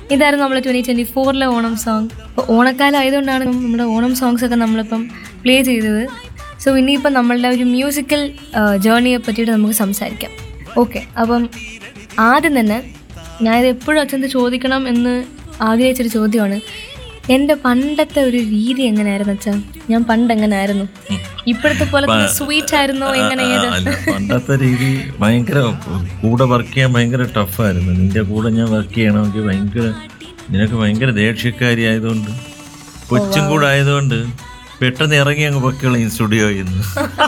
ഇതായിരുന്നു നമ്മൾ twenty twenty ഫോറിലെ ഓണം സോങ് അപ്പോൾ ഓണക്കാലം ആയതുകൊണ്ടാണ് നമ്മുടെ ഓണം സോങ്സ് ഒക്കെ നമ്മളിപ്പം പ്ലേ ചെയ്തത് സോ ഇനിയിപ്പം നമ്മളുടെ ഒരു മ്യൂസിക്കൽ ജേർണിയെ പറ്റിയിട്ട് നമുക്ക് സംസാരിക്കാം ഓക്കെ അപ്പം ആദ്യം തന്നെ ഞാനിത് എപ്പോഴും അച്ഛൻ്റെ ചോദിക്കണം എന്ന് ആഗ്രഹിച്ചൊരു ചോദ്യമാണ് എൻ്റെ പണ്ടത്തെ ഒരു രീതി എങ്ങനെയായിരുന്നു അച്ഛാ ഞാൻ പണ്ട് എങ്ങനെയായിരുന്നു ഇപ്പോഴത്തെ പോലെ സ്വീറ്റ് ആയിരുന്നോ എങ്ങനെ ഏത് അല്ല പണ്ടത്തെ രീതി ഭയങ്കര കൂടെ വർക്ക് ചെയ്യാൻ ഭയങ്കര ടഫായിരുന്നു നിന്റെ കൂടെ ഞാൻ വർക്ക് ചെയ്യണമെങ്കിൽ ഭയങ്കര നിനക്ക് ഭയങ്കര ദേഷ്യക്കാരി ആയതുകൊണ്ട് കൊച്ചും കൂടെ ആയതുകൊണ്ട് പെട്ടെന്ന് ഇറങ്ങി അങ്ങ് പൊക്കളയും സ്റ്റുഡിയോയിൽ നിന്ന്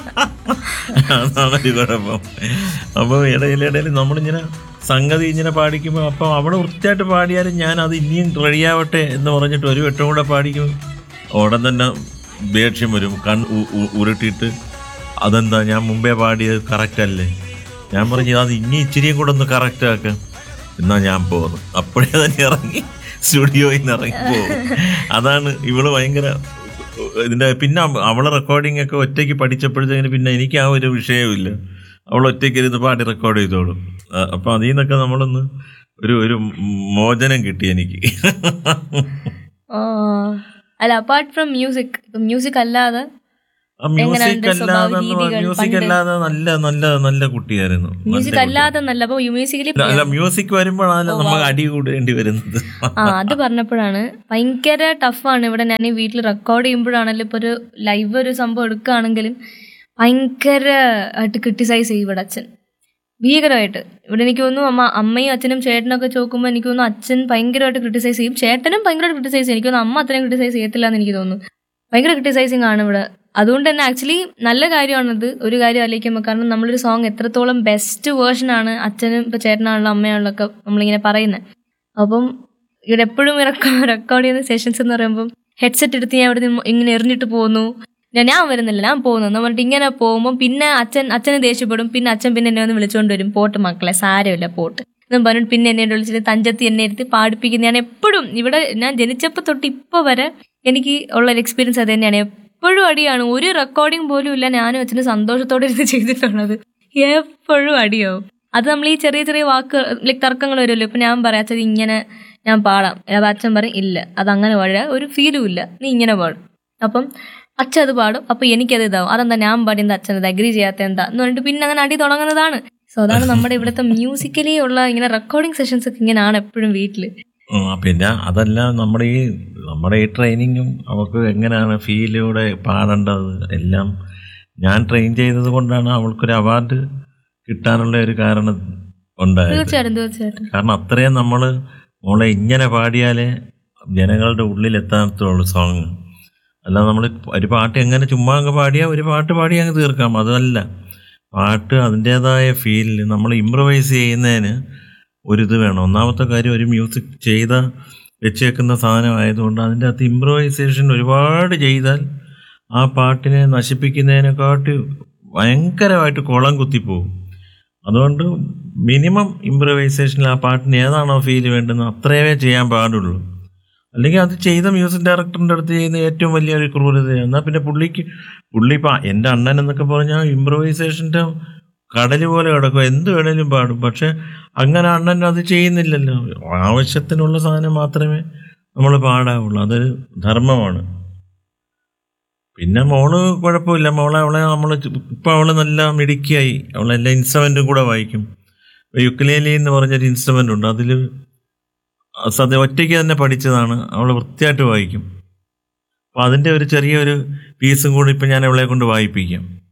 അതാണ് ഒരു കുഴപ്പം അപ്പോൾ ഇടയിലിടയിൽ നമ്മളിങ്ങനെ സംഗതി ഇങ്ങനെ പാടിക്കുമ്പോൾ അപ്പോൾ അവിടെ വൃത്തിയായിട്ട് പാടിയാലും ഞാൻ അത് ഇനിയും റെഡിയാവട്ടെ എന്ന് പറഞ്ഞിട്ട് ഒരു വട്ടം കൂടെ പാടിക്കും ഉടൻ തന്നെ ദേഷ്യം വരും കൺ ഉ- ഉ- ഉരുട്ടിയിട്ട് അതെന്താ ഞാൻ മുമ്പേ പാടിയത് കറക്റ്റ് അല്ലേ ഞാൻ പറഞ്ഞു അത് ഇനി ഇച്ചിരിയും കൂടെ ഒന്ന് കറക്റ്റ് ആക്കാം എന്നാ ഞാൻ പോകുന്നു അപ്പോഴേ തന്നെ ഇറങ്ങി സ്റ്റുഡിയോയിൽ നിന്ന് ഇറങ്ങി പോകും അതാണ് ഇവള് ഭയങ്കര ഇതിന്റെ പിന്നെ അവ- അവളെ റെക്കോർഡിംഗ് ഒക്കെ ഒറ്റയ്ക്ക് പഠിച്ചപ്പോഴത്തേക്കിന് പിന്നെ എനിക്ക് ആ ഒരു വിഷയമില്ല അവൾ ഒറ്റയ്ക്ക് ഇരുന്ന് പാടി റെക്കോർഡ് ചെയ്തോളും ആ, അപ്പൊ അതിൽ നിന്നൊക്കെ നമ്മളൊന്ന് ഒരു ഒരു മോചനം കിട്ടി എനിക്ക് ആ. അല്ല അപ്പാർട്ട് ഫ്രം മ്യൂസിക് ഇപ്പം മ്യൂസിക് അല്ലാതെ മ്യൂസിക് എങ്ങനെയുണ്ട് സ്വഭാവ അല്ലാതെ രീതികൾ മ്യൂസിക് പണ്ട്? അല്ലാതെ നല്ല നല്ല നല്ല കുട്ടിയായിരുന്നു മ്യൂസിക് അല്ലാതെ നല്ല അപ്പോൾ മ്യൂസിക്കലി അല്ല മ്യൂസിക് വരുമ്പോഴാണ് നമുക്ക് അടി കൂടേണ്ടി വരുന്നത് ആ അത് പറഞ്ഞപ്പോഴാണ് ഭയങ്കര ടഫാണ് ഇവിടെ ഞാൻ ഈ വീട്ടിൽ റെക്കോർഡ് ചെയ്യുമ്പോഴാണെങ്കിലും ഇപ്പോൾ ഒരു ലൈവ് ഒരു സംഭവം എടുക്കുകയാണെങ്കിലും ഭയങ്കര ആയിട്ട് ക്രിട്ടിസൈസ് ചെയ്യും ഇവിടെ അച്ഛൻ ഭീകരമായിട്ട് ഇവിടെ എനിക്ക് തോന്നുന്നു അമ്മ അമ്മയും അച്ഛനും ചേട്ടനൊക്കെ ചോക്കുമ്പോൾ എനിക്ക് തോന്നുന്നു അച്ഛൻ ഭയങ്കരമായിട്ട് ക്രിട്ടിസൈസ് ചെയ്യും ചേട്ടനും ഭയങ്കരമായിട്ട് ക്രിട്ടിസൈസ് ചെയ്യും എനിക്ക് തോന്നുന്നു അമ്മ അത്രയും ക്രിട്ടിസൈസ് ചെയ്യത്തില്ല എന്ന് എനിക്ക് തോന്നുന്നു ഭയങ്കര ക്രിട്ടിസൈസിങ് ആണ് ഇവിടെ അതുകൊണ്ട് തന്നെ ആക്ച്വലി നല്ല കാര്യമാണത് ഒരു കാര്യം ആലോചിക്കുമ്പോൾ കാരണം നമ്മളൊരു സോങ് എത്രത്തോളം ബെസ്റ്റ് വേർഷൻ ആണ് അച്ഛനും ഇപ്പോൾ ചേട്ടനാണല്ലോ അമ്മയാണല്ലോ ഒക്കെ നമ്മളിങ്ങനെ പറയുന്നത് അപ്പം ഇവിടെ എപ്പോഴും റെക്കോർഡ് ചെയ്യുന്ന സെഷൻസ് എന്ന് പറയുമ്പോൾ ഹെഡ്സെറ്റ് എടുത്ത് ഞാൻ ഇവിടെ നിന്ന് ഇങ്ങനെ എറിഞ്ഞിട്ട് പോകുന്നു ഞാൻ ഞാൻ വരുന്നില്ല ഞാൻ പോകുന്നു എന്ന് പറഞ്ഞിട്ട് ഇങ്ങനെ പോകുമ്പോൾ പിന്നെ അച്ഛൻ അച്ഛന് ദേഷ്യപ്പെടും പിന്നെ അച്ഛൻ പിന്നെ എന്നെ ഒന്ന് വിളിച്ചുകൊണ്ട് വരും പോട്ട് മക്കളെ സാരമില്ല പോട്ട് എന്നും പറഞ്ഞിട്ട് പിന്നെ എന്നെ വിളിച്ചിട്ട് തഞ്ചത്തി എന്നെ ഇരുത്തി പാടിപ്പിക്കുന്ന ഞാൻ എപ്പോഴും ഇവിടെ ഞാൻ ജനിച്ചപ്പോൾ തൊട്ട് ഇപ്പോൾ വരെ എനിക്ക് ഉള്ള ഒരു എക്സ്പീരിയൻസ് അത് തന്നെയാണ് എപ്പോഴും അടിയാണ് ഒരു റെക്കോർഡിംഗ് പോലും ഇല്ല ഞാനും അച്ഛന് സന്തോഷത്തോടെ ഇരുന്ന് ചെയ്തിട്ടുള്ളത് എപ്പോഴും അടിയാവും അത് നമ്മൾ ഈ ചെറിയ ചെറിയ വാക്ക് ലൈക്ക് തർക്കങ്ങൾ വരുമല്ലോ ഇപ്പൊ ഞാൻ പറയാം അച്ഛൻ ഇങ്ങനെ ഞാൻ പാടാം അപ്പൊ അച്ഛൻ പറയും ഇല്ല അത് അങ്ങനെ പാടില്ല ഒരു ഫീലും ഇല്ല നീ ഇങ്ങനെ പാടും അപ്പം അച്ഛൻ അത് പാടും അപ്പൊ എനിക്കത് ഇതാവും അതെന്താ ഞാൻ പാടിയത് അച്ഛൻ അത് അഗ്രി ചെയ്യാത്ത എന്താ എന്ന് പറഞ്ഞിട്ട് പിന്നെ അങ്ങനെ അടി തുടങ്ങുന്നതാണ് സോ അതാണ് നമ്മുടെ ഇവിടുത്തെ മ്യൂസിക്കലി ഉള്ള ഇങ്ങനെ റെക്കോർഡിംഗ് സെഷൻസ് ഒക്കെ ഇങ്ങനെയാണ് എപ്പോഴും വീട്ടില് ഉം, പിന്നെ അതല്ല നമ്മുടെ ഈ നമ്മുടെ ഈ ട്രെയിനിങ്ങും അവൾക്ക് എങ്ങനെയാണ് ഫീലിലൂടെ പാടേണ്ടത് എല്ലാം ഞാൻ ട്രെയിൻ ചെയ്തത് കൊണ്ടാണ് അവൾക്കൊരു അവാർഡ് കിട്ടാനുള്ള ഒരു കാരണം ഉണ്ടായത് തീർച്ചയായിട്ടും തീർച്ചയായിട്ടും കാരണം അത്രയും നമ്മൾ മോളെ ഇങ്ങനെ പാടിയാലേ ജനങ്ങളുടെ ഉള്ളിൽ എത്താത്തുള്ളൂ സോങ് അല്ല നമ്മൾ ഒരു പാട്ട് എങ്ങനെ ചുമ്മാ അങ്ങ് പാടിയാൽ ഒരു പാട്ട് പാടി അങ്ങ് തീർക്കാം അതല്ല പാട്ട് അതിൻ്റെതായ ഫീലിൽ നമ്മൾ ഇമ്പ്രവൈസ് ചെയ്യുന്നതിന് ഒരിത് വേണം ഒന്നാമത്തെ കാര്യം ഒരു മ്യൂസിക് ചെയ്ത വെച്ചേക്കുന്ന സാധനം ആയതുകൊണ്ട് അതിൻ്റെ അകത്ത് ഇമ്പ്രവൈസേഷൻ ഒരുപാട് ചെയ്താൽ ആ പാട്ടിനെ നശിപ്പിക്കുന്നതിനെക്കാട്ടി ഭയങ്കരമായിട്ട് കുളം കുത്തിപ്പോവും അതുകൊണ്ട് മിനിമം ഇമ്പ്രവൈസേഷനിൽ ആ പാട്ടിന് ഏതാണോ ഫീൽ വേണ്ടുന്നത് അത്രയേ ചെയ്യാൻ പാടുള്ളൂ അല്ലെങ്കിൽ അത് ചെയ്ത മ്യൂസിക് ഡയറക്ടറിൻ്റെ അടുത്ത് ചെയ്യുന്ന ഏറ്റവും വലിയൊരു ക്രൂരതയാണ് എന്നാൽ പിന്നെ പുള്ളിക്ക് പുള്ളി ഇപ്പം എൻ്റെ അണ്ണൻ എന്നൊക്കെ പറഞ്ഞാൽ ഇമ്പ്രവൈസേഷൻ്റെ കടൽ പോലെ കിടക്കും എന്ത് വേണേലും പാടും പക്ഷെ അങ്ങനെ അണ്ണൻ അത് ചെയ്യുന്നില്ലല്ലോ ആവശ്യത്തിനുള്ള സാധനം മാത്രമേ നമ്മൾ പാടാവുള്ളൂ അതൊരു ധർമ്മമാണ് പിന്നെ മോള് കുഴപ്പമില്ല മോളെ അവളെ നമ്മൾ ഇപ്പം അവള് നല്ല മിടുക്കിയായി അവളെല്ലാ ഇൻസ്ട്രുമെൻറ്റും കൂടെ വായിക്കും യുക്ലേലി എന്ന് പറഞ്ഞൊരു ഇൻസ്ട്രുമെൻ്റ് ഉണ്ട് അതിൽ സദ്യ ഒറ്റയ്ക്ക് തന്നെ പഠിച്ചതാണ് അവൾ വൃത്തിയായിട്ട് വായിക്കും അപ്പോൾ അതിൻ്റെ ഒരു ചെറിയൊരു പീസും കൂടി ഇപ്പം ഞാൻ അവളെ കൊണ്ട് വായിപ്പിക്കാം